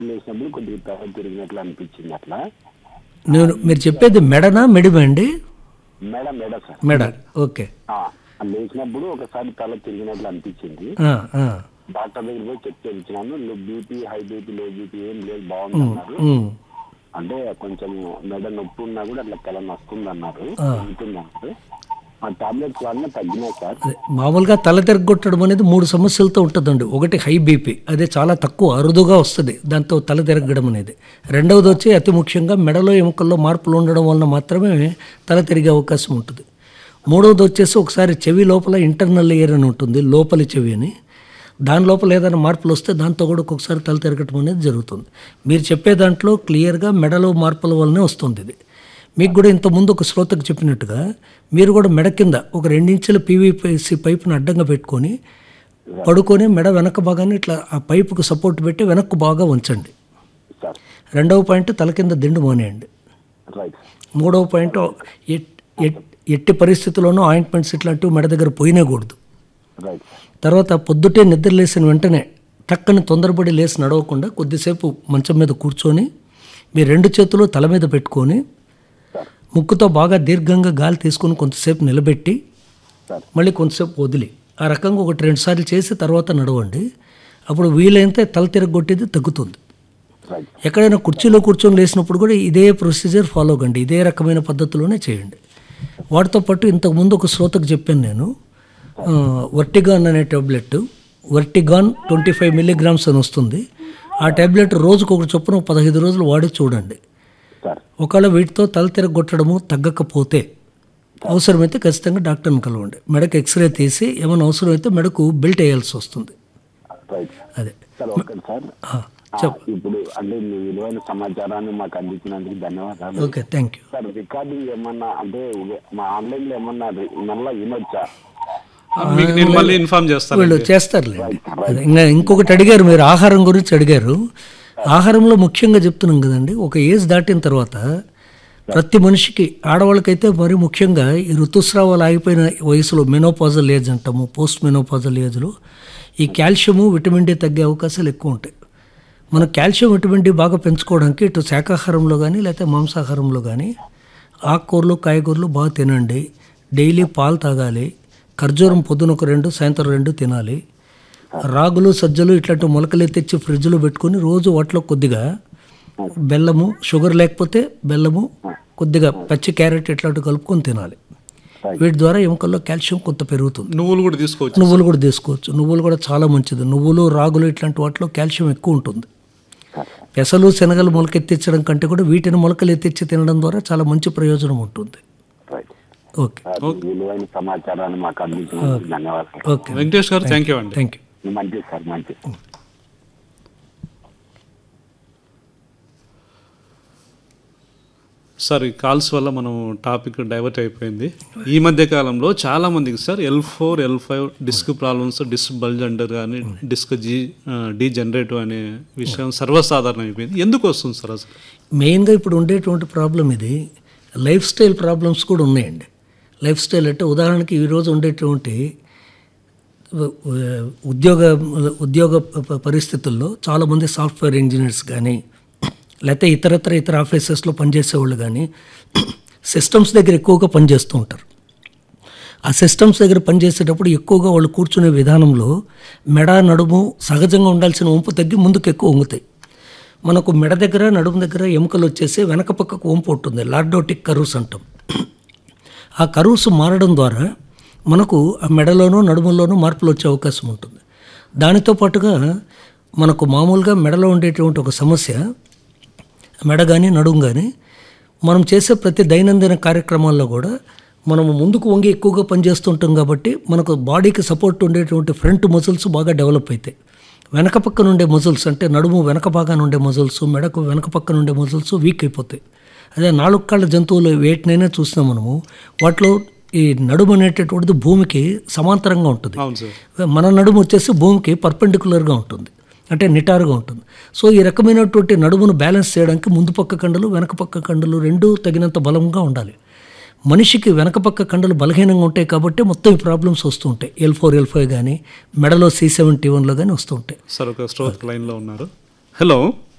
లేచినప్పుడు కొద్దిగా తల తిరిగినట్లు అనిపించింది అట్లా నేను మీరు చెప్పేది మెడనా మెడిమా అండి మెడ మెడ సార్ మెడ ఓకే ఆ, లేచినప్పుడు ఒకసారి తల తిరిగినట్లు అనిపించింది ఆ, ఆ. డాక్టర్ దగ్గర పోయి చెక్ చేయించినాను BP high BP low BP ఏం లేదు బాగుంది అన్నారు ఉమ్. అంటే కొంచెం మెడ నొప్పి ఉన్నా కూడా అట్లా తల నొస్తుంది అన్నారు ఉంటుంది అన్నారు ఆ టాబ్లెట్స్ వాడినా తగ్గినాయి సార్ అదే, మామూలుగా తల తిరగొట్టడం అనేది మూడు సమస్యలతో ఉంటుందండి ఒకటి హై బీపీ అదే చాలా తక్కువ అరుదుగా వస్తుంది దాంతో తల తిరగడం అనేది రెండవది వచ్చి అతి ముఖ్యంగా మెడలో ఎముకల్లో మార్పులు ఉండడం వలన మాత్రమే తల తిరిగే అవకాశం ఉంటుంది మూడవది వచ్చేసి ఒకసారి చెవి లోపల ఇంటర్నల్ ఇయర్ అని ఉంటుంది లోపలి చెవి అని దాని లోపల ఏదైనా మార్పులు వస్తే దాంతో కూడా ఒక్కొక్కసారి తల తిరగటం అనేది జరుగుతుంది మీరు చెప్పే దాంట్లో క్లియర్గా మెడలో మార్పుల వల్లనే వస్తుంది ఇది మీకు కూడా ఇంతకుముందు ఒక శ్రోతకు చెప్పినట్టుగా మీరు కూడా మెడ కింద ఒక రెండించుల పీవీపీసీ పైపును అడ్డంగా పెట్టుకొని పడుకొని మెడ వెనక భాగాన్ని ఇట్లా ఆ పైపుకు సపోర్ట్ పెట్టి వెనక్కు బాగా ఉంచండి సార్ రెండవ పాయింట్ తల కింద దిండు మానేయండి రైట్ మూడవ పాయింట్ ఎట్- ఎట్- ఎట్టి పరిస్థితుల్లోనూ ఆయింట్మెంట్స్ ఇట్లాంటివి మెడ దగ్గర పోయినకూడదు రైట్ సార్ తర్వాత పొద్దుటే నిద్ర లేసిన వెంటనే టక్కని తొందరపడి లేచి నడవకుండా కొద్దిసేపు మంచం మీద కూర్చొని మీ రెండు చేతులు తల మీద పెట్టుకొని సార్ ముక్కుతో బాగా దీర్ఘంగా గాలి తీసుకొని కొంతసేపు నిలబెట్టి సార్ మళ్ళీ కొంతసేపు వదిలి ఆ రకంగా ఒకటి రెండు సార్లు చేసి తర్వాత నడవండి అప్పుడు వీలైతే తల తిరగొట్టేది తగ్గుతుంది రైట్ ఎక్కడైనా కుర్చీలో కూర్చొని లేచినప్పుడు కూడా ఇదే ప్రొసీజర్ ఫాలో కండి ఇదే రకమైన పద్ధతిలోనే చేయండి వాటితో పాటు ఇంతకుముందు ఒక శ్రోతకు చెప్పాను నేను ఆ, వర్టిగాన్ అనే tablet Vertigon twenty five milligrams అని వస్తుంది ఆ టాబ్లెట్ రోజుకు ఒక చొప్పున ఒక పదహైదు రోజులు వాడి చూడండి సార్ ఒకవేళ వీటితో తల తిరగొట్టడము తగ్గకపోతే అవసరమైతే ఖచ్చితంగా డాక్టర్ని కలవండి మెడకు ఎక్స్రే తీసి ఏమైనా అవసరమైతే మెడకు బెల్ట్ వేయాల్సి వస్తుంది రైట్ అదే సార్ ఒకటి సార్ ఆ, ఆ, ఇప్పుడు అంటే మీ విలువైన సమాచారాన్ని మాకు అందించినందుకు ధన్యవాదాలు okay thank you sir recording ఏమన్నా అంటే మా ఆన్లైన్ లో ఏమన్నా రి- మళ్ళా వినొచ్చా మీకు నేను మళ్ళీ ఇన్ఫార్మ్ చేస్తాను వీళ్ళు చేస్తారులేండి అదే, ఇంకా ఇంకొకటి అడిగారు మీరు ఆహారం గురించి అడిగారు ఆహారంలో ముఖ్యంగా చెప్తున్నాం కదండి ఒక ఏజ్ దాటిన తర్వాత ప్రతి మనిషికి ఆడవాళ్ళకైతే మరి ముఖ్యంగా ఈ ఋతుస్రావాలు ఆగిపోయిన వయసులో మెనోపాజల్ ఏజ్ అంటాము పోస్ట్ మెనోపాజల్ ఏజ్లో ఈ కాల్షియము విటమిన్ డి తగ్గే అవకాశాలు ఎక్కువ ఉంటాయి మన కాల్షియం విటమిన్ డి బాగా పెంచుకోవడానికి ఇటు శాకాహారంలో కానీ లేకపోతే మాంసాహారంలో కానీ ఆకుకూరలు కాయగూరలు బాగా తినండి డైలీ పాలు తాగాలి ఖర్జూరం పొద్దున ఒక రెండు సాయంత్రం రెండు తినాలి రాగులు సజ్జలు ఇట్లాంటి మొలకలు తెచ్చి ఫ్రిడ్జ్లో పెట్టుకొని రోజు వాటిలో కొద్దిగా బెల్లము షుగర్ లేకపోతే బెల్లము కొద్దిగా పచ్చి క్యారెట్ ఇట్లాంటివి కలుపుకొని తినాలి వీటి ద్వారా ఎముకల్లో కాల్షియం కొంత పెరుగుతుంది నువ్వులు కూడా తీసుకోవచ్చు నువ్వులు కూడా తీసుకోవచ్చు నువ్వులు కూడా చాలా మంచిది నువ్వులు రాగులు ఇట్లాంటి వాటిలో కాల్షియం ఎక్కువ ఉంటుంది పెసలు శనగలు మొలకెత్తించడం కంటే కూడా వీటిని మొలకలు ఎత్తిచ్చి తినడం ద్వారా చాలా మంచి ప్రయోజనం ఉంటుంది రైట్ ఓకే సార్, మీ విలువైన సమాచారాన్ని మాకు అందించినందుకు ధన్యవాదాలు ఓకే వెంకటేష్ గారు థ్యాంక్ యూ అండి థ్యాంక్ యూ మంచిది సార్ మంచిది సార్ ఈ కాల్స్ వల్ల మనం టాపిక్ డైవర్ట్ అయిపోయింది ఈ మధ్య కాలంలో చాలా మందికి sir L four L five disc problems disc bulge under కానీ డిస్క్ జీ డీ జనరేటివ్ అనే విషయం సర్వసాధారణం అయిపోయింది ఎందుకు వస్తుంది సార్ అసలు మెయిన్గా ఇప్పుడు ఉండేటువంటి ప్రాబ్లం ఇది లైఫ్ స్టైల్ ప్రాబ్లమ్స్ కూడా ఉన్నాయండి లైఫ్ స్టైల్ అంటే ఉదాహరణకి ఈరోజు ఉండేటువంటి ఉ- ఉ- ఉద్యోగ ఉద్యోగ ప- పరిస్థితుల్లో చాలామంది సాఫ్ట్వేర్ ఇంజనీర్స్ కానీ లేకపోతే ఇతరత్ర ఇతర ఆఫీసెస్లో పనిచేసేవాళ్ళు కానీ సిస్టమ్స్ దగ్గర ఎక్కువగా పనిచేస్తూ ఉంటారు ఆ సిస్టమ్స్ దగ్గర పనిచేసేటప్పుడు ఎక్కువగా వాళ్ళు కూర్చునే విధానంలో మెడ నడుము సహజంగా ఉండాల్సిన వంపు తగ్గి ముందుకు ఎక్కువ వంగుతాయి మనకు మెడ దగ్గర నడుము దగ్గర ఎముకలు వచ్చేసి వెనక పక్కకు వంపు ఉంటుంది లార్డోటిక్ కరూస్ అంటాం ఆ కరూస్ మారడం ద్వారా మనకు ఆ మెడలోనూ నడుములోనూ మార్పులు వచ్చే అవకాశం ఉంటుంది దానితో పాటుగా మనకు మామూలుగా మెడలో ఉండేటువంటి ఒక సమస్య మెడ కానీ నడుము కానీ మనం చేసే ప్రతి దైనందిన కార్యక్రమాల్లో కూడా మనము ముందుకు వంగి ఎక్కువగా పనిచేస్తుంటాం కాబట్టి మనకు బాడీకి సపోర్ట్ ఉండేటువంటి ఫ్రంట్ మజిల్స్ బాగా డెవలప్ అవుతాయి వెనక పక్కన ఉండే మజిల్స్ అంటే నడుము వెనక భాగాన ఉండే మజిల్స్ మెడకు వెనక పక్కన ఉండే మజిల్స్ వీక్ అయిపోతాయి అదే నాలుగు కాళ్ళ జంతువులు వేటినైనా చూసినా మనము వాటిలో ఈ నడుము అనేటటువంటిది భూమికి సమాంతరంగా ఉంటుంది అవును సార్ మన నడుము వచ్చేసి భూమికి పర్పెండికులర్గా ఉంటుంది అంటే నిటారుగా ఉంటుంది సో ఈ రకమైనటువంటి నడుమును బ్యాలెన్స్ చేయడానికి ముందు పక్క కండలు వెనక పక్క కండలు రెండూ తగినంత బలంగా ఉండాలి మనిషికి వెనక పక్క కండలు బలహీనంగా ఉంటాయి కాబట్టి మొత్తం ఈ ప్రాబ్లమ్స్ వస్తూ ఉంటాయి ఎల్ ఫోర్ ఎల్ ఫైవ్ కానీ మెడలో సి సెవెంటీ వన్లో కానీ వస్తూ ఉంటాయి సార్ ఒక స్ట్రోక్ లైన్లో ఉన్నారు హలో